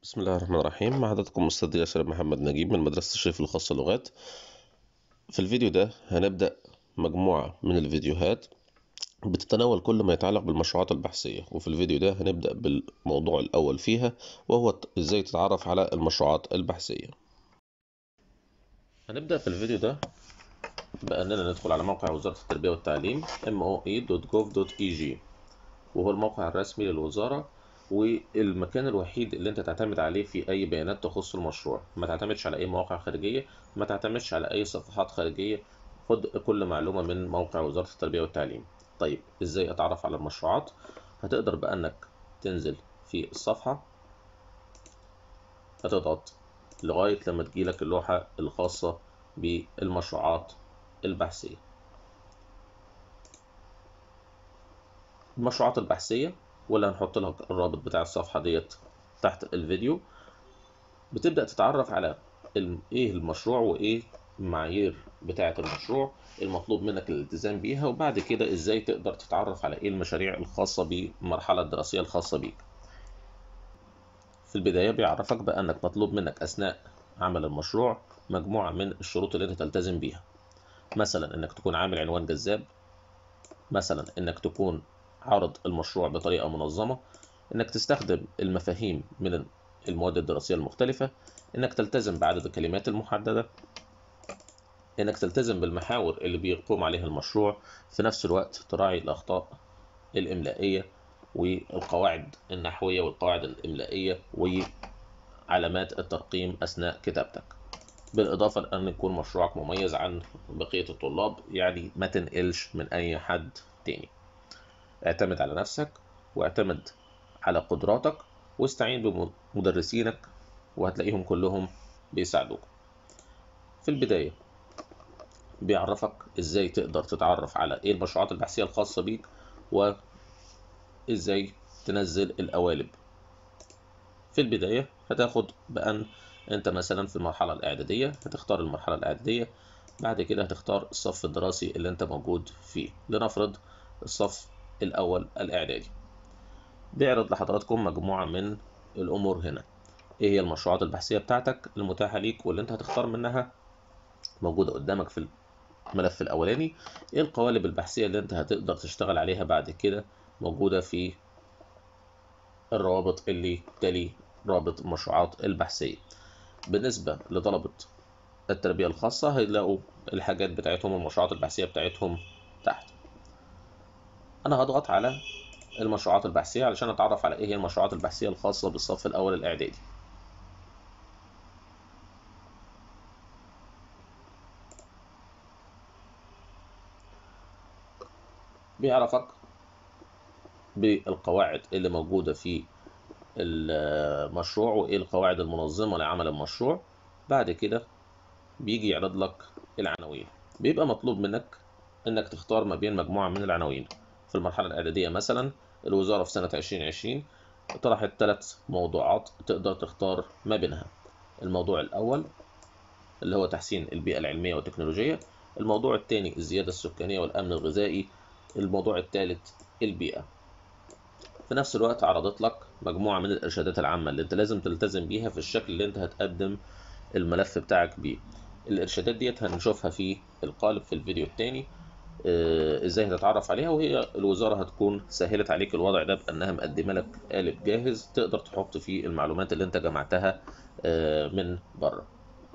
بسم الله الرحمن الرحيم مع حضراتكم أستاذ ياسر محمد نجيب من مدرسة الشريف الخاصة لغات في الفيديو ده هنبدأ مجموعة من الفيديوهات بتتناول كل ما يتعلق بالمشروعات البحثية وفي الفيديو ده هنبدأ بالموضوع الأول فيها وهو إزاي تتعرف على المشروعات البحثية هنبدأ في الفيديو ده بأننا ندخل على موقع وزارة التربية والتعليم moe.gov.eg وهو الموقع الرسمي للوزارة والمكان الوحيد اللي انت تعتمد عليه في اي بيانات تخص المشروع ما تعتمدش على اي مواقع خارجيه ما تعتمدش على اي صفحات خارجيه خد كل معلومه من موقع وزاره التربيه والتعليم طيب ازاي اتعرف على المشروعات هتقدر بانك تنزل في الصفحه هتضغط لغايه لما تجيلك اللوحه الخاصه بالمشروعات البحثيه المشروعات البحثيه ولا هنحط لها الرابط بتاع الصفحة ديت تحت الفيديو بتبدأ تتعرف على ايه المشروع وايه المعايير بتاعة المشروع المطلوب منك الالتزام بيها وبعد كده ازاي تقدر تتعرف على ايه المشاريع الخاصة بالمرحلة الدراسية الخاصة بيك في البداية بيعرفك بأنك مطلوب منك أثناء عمل المشروع مجموعة من الشروط اللي انت تلتزم بيها مثلا انك تكون عامل عنوان جذاب مثلا انك تكون عرض المشروع بطريقة منظمة انك تستخدم المفاهيم من المواد الدراسية المختلفة انك تلتزم بعدد الكلمات المحددة انك تلتزم بالمحاور اللي بيقوم عليها المشروع في نفس الوقت تراعي الاخطاء الاملائية والقواعد النحوية والقواعد الاملائية وعلامات الترقيم اثناء كتابتك بالاضافة لان يكون مشروعك مميز عن بقية الطلاب يعني ما تنقلش من اي حد تاني اعتمد على نفسك واعتمد على قدراتك واستعين بمدرسينك وهتلاقيهم كلهم بيساعدوك في البداية بيعرفك ازاي تقدر تتعرف على ايه المشروعات البحثية الخاصة بيك وازاي تنزل القوالب في البداية هتاخد بأن انت مثلا في المرحلة الإعدادية هتختار المرحلة الإعدادية بعد كده هتختار الصف الدراسي اللي انت موجود فيه لنفرض الصف الأول الإعدادي بيعرض لحضراتكم مجموعة من الأمور هنا إيه هي المشروعات البحثية بتاعتك المتاحة ليك واللي أنت هتختار منها موجودة قدامك في الملف الأولاني إيه القوالب البحثية اللي أنت هتقدر تشتغل عليها بعد كده موجودة في الروابط اللي تلي رابط المشروعات البحثية بالنسبة لطلبة التربية الخاصة هيلاقوا الحاجات بتاعتهم المشروعات البحثية بتاعتهم تحت انا هضغط على المشروعات البحثية علشان اتعرف على ايه هي المشروعات البحثية الخاصة بالصف الاول الاعدادي بيعرفك بالقواعد اللي موجودة في المشروع وايه القواعد المنظمة لعمل المشروع بعد كده بيجي يعرض لك العناوين بيبقى مطلوب منك انك تختار ما بين مجموعة من العناوين في المرحلة الإعدادية مثلا الوزارة في سنة 2020 طرحت ثلاث موضوعات تقدر تختار ما بينها الموضوع الأول اللي هو تحسين البيئة العلمية والتكنولوجية الموضوع الثاني الزيادة السكانية والأمن الغذائي الموضوع الثالث البيئة في نفس الوقت عرضت لك مجموعة من الإرشادات العامة اللي أنت لازم تلتزم بيها في الشكل اللي أنت هتقدم الملف بتاعك بيه الإرشادات ديت هنشوفها في القالب في الفيديو الثاني ازاي هتتعرف عليها وهي الوزاره هتكون سهلت عليك الوضع ده بانها مقدمه لك قالب جاهز تقدر تحط فيه المعلومات اللي انت جمعتها من بره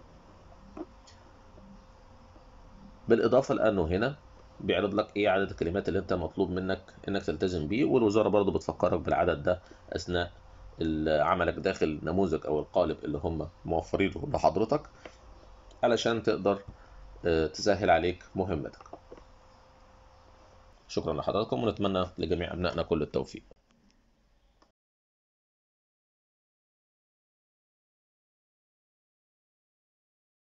بالاضافه لانه هنا بيعرض لك ايه عدد الكلمات اللي انت مطلوب منك انك تلتزم بيه والوزاره برضو بتفكرك بالعدد ده اثناء عملك داخل نموذج او القالب اللي هم موفرينه لحضرتك علشان تقدر تسهل عليك مهمتك شكرا لحضراتكم ونتمنى لجميع أبنائنا كل التوفيق